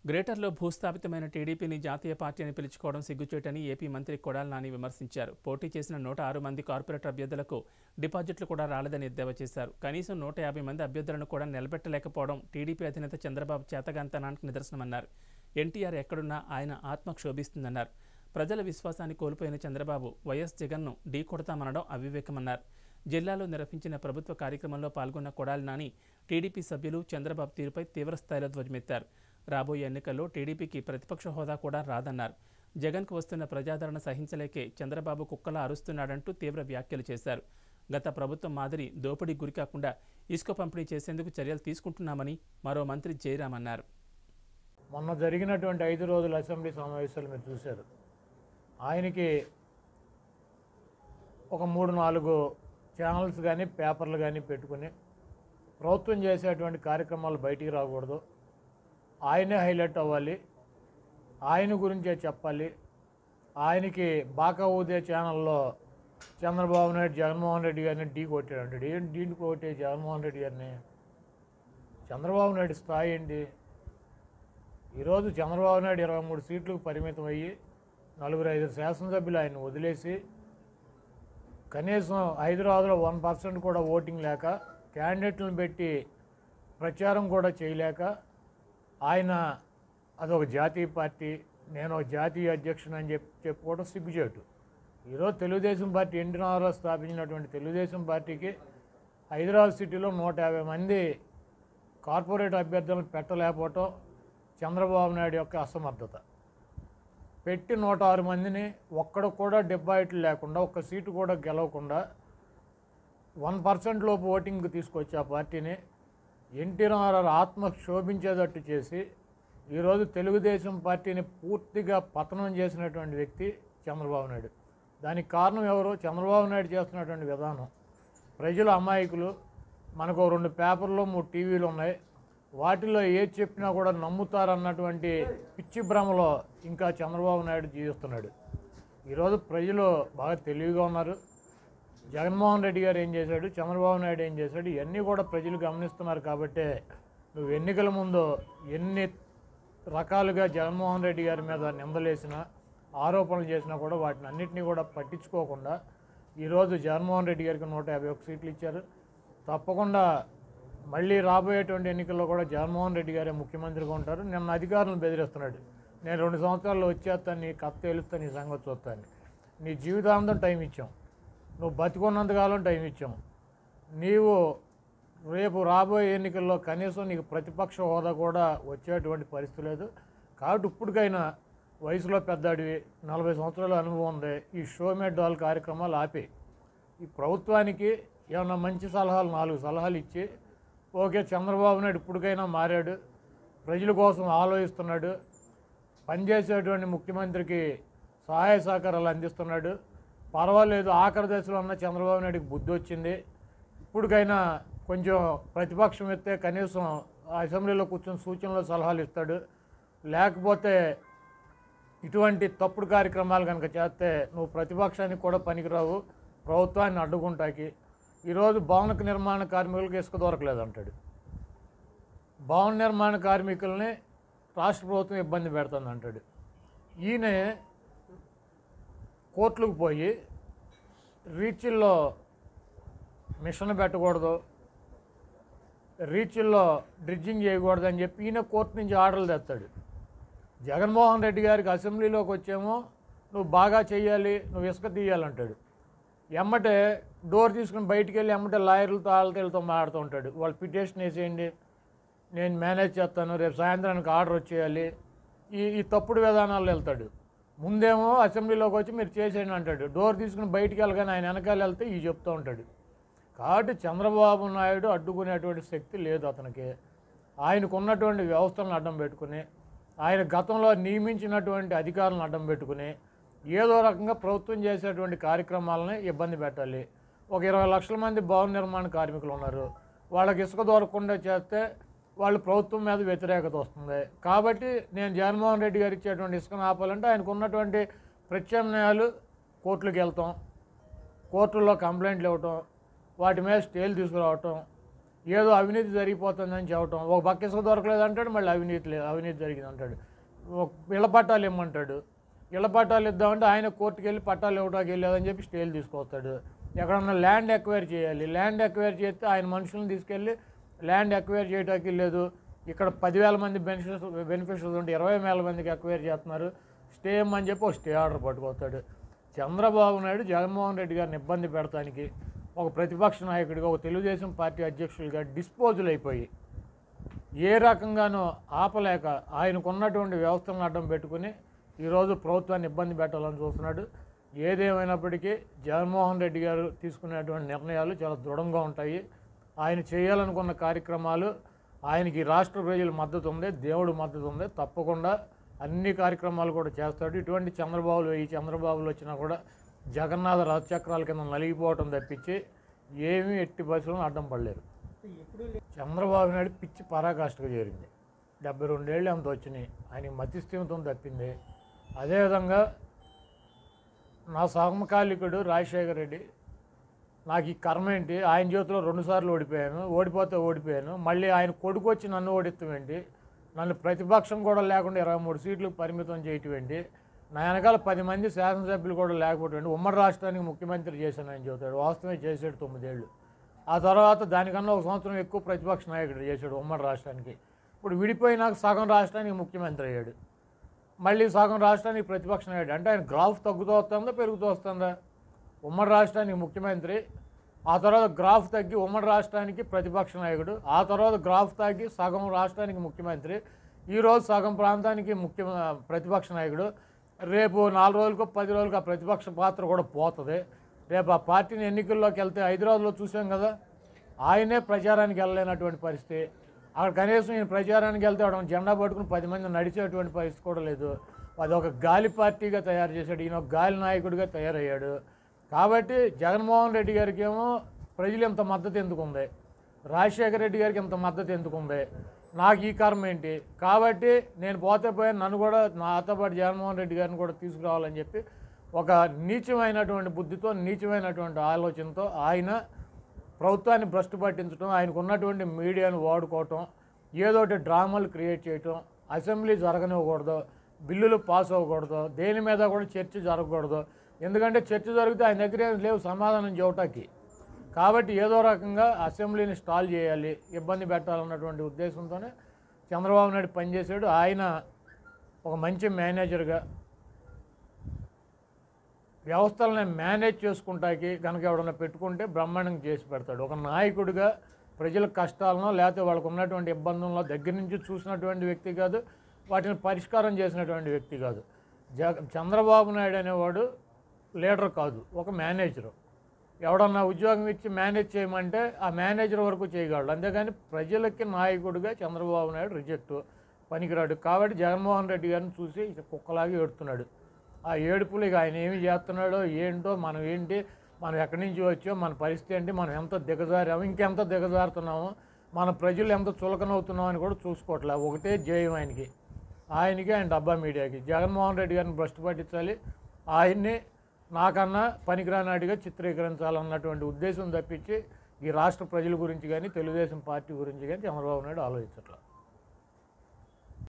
గ్రేటర్లో భూస్థాపితమైన టీడీపీని జాతీయ పార్టీ అని పిలుచుకోవడం సిగ్గుచేటని ఏపీ మంత్రి కొడాలి నాని విమర్శించారు పోటీ చేసిన నూట ఆరు మంది కార్పొరేటర్ అభ్యర్థులకు డిపాజిట్లు కూడా రాలేదని ఎద్దేవా చేశారు కనీసం నూట యాభై మంది అభ్యర్థులను కూడా నిలబెట్టలేకపోవడం టీడీపీ అధినేత చంద్రబాబు చేతగాంతనానికి నిదర్శనమన్నారు ఎన్టీఆర్ ఎక్కడున్నా ఆయన ఆత్మ క్షోభిస్తుందన్నారు ప్రజల విశ్వాసాన్ని కోల్పోయిన చంద్రబాబు వైఎస్ జగన్ను ఢీకొడతామనడం అవివేకమన్నారు జిల్లాలో నిర్వహించిన ప్రభుత్వ కార్యక్రమంలో పాల్గొన్న కొడాలి నాని టీడీపీ సభ్యులు చంద్రబాబు తీరుపై తీవ్రస్థాయిలో ధ్వజమెత్తారు రాబోయే ఎన్నికల్లో టీడీపీకి ప్రతిపక్ష హోదా కూడా రాదన్నారు జగన్కు వస్తున్న ప్రజాదరణ సహించలేకే చంద్రబాబు కుక్కలా అరుస్తున్నాడంటూ తీవ్ర వ్యాఖ్యలు చేశారు గత ప్రభుత్వం మాదిరి దోపిడీ గురికాకుండా ఇసుక పంపిణీ చేసేందుకు చర్యలు తీసుకుంటున్నామని మరో మంత్రి జయరాం అన్నారు మొన్న జరిగినటువంటి ఐదు రోజుల అసెంబ్లీ సమావేశాలు మీరు చూశారు ఆయనకి ఒక మూడు నాలుగు ఛానల్స్ కానీ పేపర్లు కానీ పెట్టుకుని ప్రభుత్వం చేసేటువంటి కార్యక్రమాలు బయటికి రాకూడదు ఆయనే హైలైట్ అవ్వాలి ఆయన గురించే చెప్పాలి ఆయనకి బాకా ఊదే ఛానల్లో చంద్రబాబు నాయుడు జగన్మోహన్ రెడ్డి గారిని ఢీ కొట్టాడు అంటాడు ఏం ఢీ కొట్టే జగన్మోహన్ రెడ్డి గారిని చంద్రబాబు నాయుడు స్థాయి ఏంటి ఈరోజు చంద్రబాబు నాయుడు ఇరవై మూడు సీట్లకు పరిమితం అయ్యి నలుగురు ఐదు శాసనసభ్యులు ఆయన వదిలేసి కనీసం హైదరాబాద్లో వన్ పర్సెంట్ కూడా ఓటింగ్ లేక క్యాండిడేట్లను పెట్టి ప్రచారం కూడా చేయలేక ఆయన అదొక జాతీయ పార్టీ నేను ఒక జాతీయ అధ్యక్షుడు అని చెప్పి చెప్పుకోవడం సిగ్గుచేటు ఈరోజు తెలుగుదేశం పార్టీ ఎన్టీ రామారావు స్థాపించినటువంటి తెలుగుదేశం పార్టీకి హైదరాబాద్ సిటీలో నూట యాభై మంది కార్పొరేట్ అభ్యర్థులను పెట్టలేకపోవటం చంద్రబాబు నాయుడు యొక్క అసమర్థత పెట్టి నూట ఆరు మందిని ఒక్కడు కూడా డిపాజిట్లు లేకుండా ఒక్క సీటు కూడా గెలవకుండా వన్ పర్సెంట్ లోపు ఓటింగ్ తీసుకొచ్చి ఆ పార్టీని ఎన్టీ రామారావు ఆత్మ శోభించేటట్టు చేసి ఈరోజు తెలుగుదేశం పార్టీని పూర్తిగా పతనం చేసినటువంటి వ్యక్తి చంద్రబాబు నాయుడు దానికి కారణం ఎవరు చంద్రబాబు నాయుడు చేస్తున్నటువంటి విధానం ప్రజలు అమాయకులు మనకు ఓ రెండు పేపర్లు మూడు టీవీలు ఉన్నాయి వాటిలో ఏది చెప్పినా కూడా నమ్ముతారన్నటువంటి పిచ్చి భ్రమలో ఇంకా చంద్రబాబు నాయుడు జీవిస్తున్నాడు ఈరోజు ప్రజలు బాగా తెలివిగా ఉన్నారు జగన్మోహన్ రెడ్డి గారు ఏం చేశాడు చంద్రబాబు నాయుడు ఏం చేశాడు ఇవన్నీ కూడా ప్రజలు గమనిస్తున్నారు కాబట్టే నువ్వు ఎన్నికల ముందు ఎన్ని రకాలుగా జగన్మోహన్ రెడ్డి గారి మీద నిందలేసినా ఆరోపణలు చేసినా కూడా వాటిని అన్నింటినీ కూడా పట్టించుకోకుండా ఈరోజు జగన్మోహన్ రెడ్డి గారికి నూట యాభై ఒక్క సీట్లు ఇచ్చారు తప్పకుండా మళ్ళీ రాబోయేటువంటి ఎన్నికల్లో కూడా జగన్మోహన్ రెడ్డి గారే ముఖ్యమంత్రిగా ఉంటారు నిన్న అధికారులను బెదిరిస్తున్నాడు నేను రెండు సంవత్సరాల్లో వచ్చేస్తాను నీ కథ తేలుస్తాను నీ సంగతి చూస్తాను నీ జీవితాంతం టైం ఇచ్చాం నువ్వు బతికున్నంతకాలం టైం ఇచ్చాం నీవు రేపు రాబోయే ఎన్నికల్లో కనీసం నీకు ప్రతిపక్ష హోదా కూడా వచ్చేటువంటి పరిస్థితి లేదు కాబట్టి ఇప్పటికైనా వయసులో పెద్దాడివి నలభై సంవత్సరాల అనుభవం ఉంది ఈ షో మేడ్ డాల్ కార్యక్రమాలు ఆపి ఈ ప్రభుత్వానికి ఏమన్నా మంచి సలహాలు నాలుగు సలహాలు ఇచ్చి ఓకే చంద్రబాబు నాయుడు ఇప్పటికైనా మారాడు ప్రజల కోసం ఆలోచిస్తున్నాడు పనిచేసేటువంటి ముఖ్యమంత్రికి సహాయ సహకారాలు అందిస్తున్నాడు పర్వాలేదు ఆఖరి దశలో ఉన్న చంద్రబాబు నాయుడికి బుద్ధి వచ్చింది ఇప్పటికైనా కొంచెం ప్రతిపక్షం ఎత్తే కనీసం అసెంబ్లీలో కూర్చొని సూచనలు సలహాలు ఇస్తాడు లేకపోతే ఇటువంటి తప్పుడు కార్యక్రమాలు కనుక చేస్తే నువ్వు ప్రతిపక్షానికి కూడా పనికిరావు ప్రభుత్వాన్ని అడ్డుకుంటాకి ఈరోజు భవన నిర్మాణ కార్మికులకు ఇసుక దొరకలేదు అంటాడు భవన నిర్మాణ కార్మికుల్ని రాష్ట్ర ప్రభుత్వం ఇబ్బంది పెడుతుంది అంటాడు ఈయన కోర్టులకు పోయి రీచ్ల్లో మిషన్ పెట్టకూడదు రీచ్ల్లో డ్రిడ్జింగ్ చేయకూడదు అని చెప్పి ఈయన కోర్టు నుంచి ఆర్డర్లు తెస్తాడు జగన్మోహన్ రెడ్డి గారికి అసెంబ్లీలోకి వచ్చేమో నువ్వు బాగా చెయ్యాలి నువ్వు ఇసుక తీయాలంటాడు ఎమ్మటే డోర్ తీసుకుని బయటికి వెళ్ళి ఎమ్మటే లాయర్లతో వాళ్ళతో మాట్లాడుతూ ఉంటాడు వాళ్ళు పిటిషన్ వేసేయండి నేను మేనేజ్ చేస్తాను రేపు సాయంత్రానికి ఆర్డర్ వచ్చేయాలి ఈ ఈ తప్పుడు విధానాల్లో వెళ్తాడు ముందేమో అసెంబ్లీలోకి వచ్చి మీరు చేసేయండి అంటాడు డోర్ తీసుకుని బయటికి వెళ్ళగానే ఆయన వెనకాల వెళ్తే ఈ చెప్తూ ఉంటాడు కాబట్టి చంద్రబాబు నాయుడు అడ్డుకునేటువంటి శక్తి లేదు అతనికి ఆయనకు ఉన్నటువంటి వ్యవస్థలను అడ్డం పెట్టుకుని ఆయన గతంలో నియమించినటువంటి అధికారులను అడ్డం పెట్టుకుని ఏదో రకంగా ప్రభుత్వం చేసేటువంటి కార్యక్రమాలని ఇబ్బంది పెట్టాలి ఒక ఇరవై లక్షల మంది భవన నిర్మాణ కార్మికులు ఉన్నారు వాళ్ళకి ఇసుక దొరకకుండా చేస్తే వాళ్ళు ప్రభుత్వం మీద వ్యతిరేకత వస్తుంది కాబట్టి నేను జగన్మోహన్ రెడ్డి గారు ఇచ్చేటువంటి ఇసుకను ఆపాలంటే ఆయనకు ఉన్నటువంటి ప్రత్యామ్నాయాలు కోర్టులకు వెళ్తాం కోర్టుల్లో కంప్లైంట్లు ఇవ్వటం వాటి మీద స్టేలు తీసుకురావటం ఏదో అవినీతి జరిగిపోతుందని చెప్పటం ఒక పక్క ఇసుక దొరకలేదు అంటాడు మళ్ళీ అవినీతి లేదు అవినీతి జరిగింది అంటాడు ఒక ఇళ్ల పట్టాలు ఇమ్మంటాడు ఇళ్ల పట్టాలు ఇద్దామంటే ఆయన కోర్టుకి వెళ్ళి పట్టాలు ఇవ్వడానికి వెళ్ళేదని చెప్పి స్టేలు తీసుకొస్తాడు ఎక్కడన్నా ల్యాండ్ ఎక్వైర్ చేయాలి ల్యాండ్ ఎక్వైర్ చేస్తే ఆయన మనుషులను తీసుకెళ్ళి ల్యాండ్ ఎక్వైర్ చేయడానికి లేదు ఇక్కడ పదివేల మంది బెనిఫిషియర్స్ బెనిఫిషియర్స్ ఉంటే ఇరవై వేల మందికి ఎక్వైర్ చేస్తున్నారు స్టే ఇమ్మని చెప్పి ఒక స్టే ఆర్డర్ పట్టుకొస్తాడు చంద్రబాబు నాయుడు జగన్మోహన్ రెడ్డి గారిని ఇబ్బంది పెడతానికి ఒక ప్రతిపక్ష నాయకుడిగా ఒక తెలుగుదేశం పార్టీ అధ్యక్షుడిగా డిస్పోజల్ అయిపోయి ఏ రకంగానూ ఆపలేక ఆయనకున్నటువంటి వ్యవస్థలను అడ్డం పెట్టుకుని ఈరోజు ప్రభుత్వాన్ని ఇబ్బంది పెట్టాలని చూస్తున్నాడు ఏదేమైనప్పటికీ జగన్మోహన్ రెడ్డి గారు తీసుకునేటువంటి నిర్ణయాలు చాలా దృఢంగా ఉంటాయి ఆయన చేయాలనుకున్న కార్యక్రమాలు ఆయనకి రాష్ట్ర ప్రజల మద్దతు ఉంది దేవుడి మద్దతు ఉంది తప్పకుండా అన్ని కార్యక్రమాలు కూడా చేస్తాడు ఇటువంటి చంద్రబాబులు ఈ చంద్రబాబులు వచ్చినా కూడా జగన్నాథ రథచక్రాల కింద నలిగిపోవటం తప్పించి ఏమీ ఎట్టి బస్సులను అడ్డం పడలేరు చంద్రబాబు నాయుడు పిచ్చి పరాకాష్ఠకు చేరింది డెబ్బై రెండేళ్ళు అంత వచ్చినాయి ఆయనకి మతిస్థిమితం తప్పింది అదేవిధంగా నా సమకాలికుడు రాజశేఖర రెడ్డి నాకు ఈ కర్మ ఏంటి ఆయన చేతిలో రెండుసార్లు ఓడిపోయాను ఓడిపోతే ఓడిపోయాను మళ్ళీ ఆయన కొడుకు వచ్చి నన్ను ఓడిస్తాం ఏంటి నన్ను ప్రతిపక్షం కూడా లేకుండా ఇరవై మూడు సీట్లు పరిమితం చేయటం ఏంటి నా వెనకాల పది మంది శాసనసభ్యులు కూడా లేకపోతే ఉమ్మడి రాష్ట్రానికి ముఖ్యమంత్రి చేశాను ఆయన చెబుతాడు వాస్తవమే చేశాడు తొమ్మిదేళ్ళు ఆ తర్వాత దానికన్నా ఒక సంవత్సరం ఎక్కువ ప్రతిపక్ష నాయకుడు చేశాడు ఉమ్మడి రాష్ట్రానికి ఇప్పుడు విడిపోయినాక సగం రాష్ట్రానికి ముఖ్యమంత్రి అయ్యాడు మళ్ళీ సగం రాష్ట్రానికి ప్రతిపక్ష నాయకుడు అంటే ఆయన గ్రాఫ్ తగ్గుతూ వస్తుందా పెరుగుతూ వస్తుందా ఉమ్మడి రాష్ట్రానికి ముఖ్యమంత్రి ఆ తర్వాత గ్రాఫ్ తగ్గి ఉమ్మడి రాష్ట్రానికి ప్రతిపక్ష నాయకుడు ఆ తర్వాత గ్రాఫ్ తగ్గి సగం రాష్ట్రానికి ముఖ్యమంత్రి ఈరోజు సగం ప్రాంతానికి ముఖ్య ప్రతిపక్ష నాయకుడు రేపు నాలుగు రోజులకు పది రోజులకు ఆ ప్రతిపక్ష పాత్ర కూడా పోతుంది రేపు ఆ పార్టీని ఎన్నికల్లోకి వెళ్తే హైదరాబాద్లో చూసాం కదా ఆయనే ప్రచారానికి వెళ్ళలేనటువంటి పరిస్థితి అక్కడ కనీసం ఈయన ప్రచారానికి వెళ్తే ఆడ జెండా పట్టుకుని పది మంది నడిచేటువంటి పరిస్థితి కూడా లేదు అది ఒక గాలి పార్టీగా తయారు చేశాడు ఈయన ఒక గాలి నాయకుడిగా తయారయ్యాడు కాబట్టి జగన్మోహన్ రెడ్డి గారికి ఏమో ప్రజలు ఎంత మద్దతు ఎందుకు ఉంది రాజశేఖర రెడ్డి గారికి ఎంత మద్దతు ఎందుకు ఉంది నాకు ఈ కారణం ఏంటి కాబట్టి నేను పోతే పోయాను నన్ను కూడా నాతో పాటు జగన్మోహన్ రెడ్డి గారిని కూడా తీసుకురావాలని చెప్పి ఒక నీచమైనటువంటి బుద్ధితో నీచమైనటువంటి ఆలోచనతో ఆయన ప్రభుత్వాన్ని భ్రష్టు పట్టించడం ఆయనకు ఉన్నటువంటి మీడియాను వాడుకోవటం ఏదో ఒకటి డ్రామాలు క్రియేట్ చేయటం అసెంబ్లీ జరగనివ్వకూడదు బిల్లులు పాస్ అవ్వకూడదు దేని మీద కూడా చర్చ జరగకూడదు ఎందుకంటే చర్చ జరిగితే ఆయన దగ్గర ఏం లేవు సమాధానం చెప్పటానికి కాబట్టి ఏదో రకంగా అసెంబ్లీని స్టాల్ చేయాలి ఇబ్బంది పెట్టాలన్నటువంటి ఉద్దేశంతోనే చంద్రబాబు నాయుడు పనిచేశాడు ఆయన ఒక మంచి మేనేజర్గా వ్యవస్థలను మేనేజ్ చేసుకుంటాకి కనుక ఎవడన్నా పెట్టుకుంటే బ్రహ్మాండంగా చేసి పెడతాడు ఒక నాయకుడిగా ప్రజల కష్టాలను లేకపోతే వాళ్ళకు ఉన్నటువంటి ఇబ్బందులను దగ్గర నుంచి చూసినటువంటి వ్యక్తి కాదు వాటిని పరిష్కారం చేసినటువంటి వ్యక్తి కాదు జగ చంద్రబాబు నాయుడు అనేవాడు లీడర్ కాదు ఒక మేనేజరు ఎవడన్నా ఉద్యోగం ఇచ్చి మేనేజ్ చేయమంటే ఆ మేనేజర్ వరకు చేయగలడు అంతేగాని ప్రజలకి నాయకుడిగా చంద్రబాబు నాయుడు రిజెక్ట్ పనికిరాడు కాబట్టి జగన్మోహన్ రెడ్డి గారిని చూసి ఇక కుక్కలాగా ఏడుతున్నాడు ఆ ఏడుపులు ఇక ఆయన ఏమి చేస్తున్నాడో ఏంటో మనం ఏంటి మనం ఎక్కడి నుంచి వచ్చాం మన పరిస్థితి ఏంటి మనం ఎంత దిగజారాము ఇంకెంత దిగజారుతున్నాము మన ప్రజలు ఎంత చులకనవుతున్నాం అని కూడా చూసుకోవట్లే ఒకటే జయం ఆయనకి ఆయనకి ఆయన డబ్బా మీడియాకి జగన్మోహన్ రెడ్డి గారిని భ్రష్టు పట్టించాలి ఆయన్ని నాకన్నా పనికిరానాడిగా చిత్రీకరించాలన్నటువంటి ఉద్దేశం తప్పించి ఈ రాష్ట్ర ప్రజల గురించి కానీ తెలుగుదేశం పార్టీ గురించి కానీ చంద్రబాబు నాయుడు ఆలోచించట్లేదు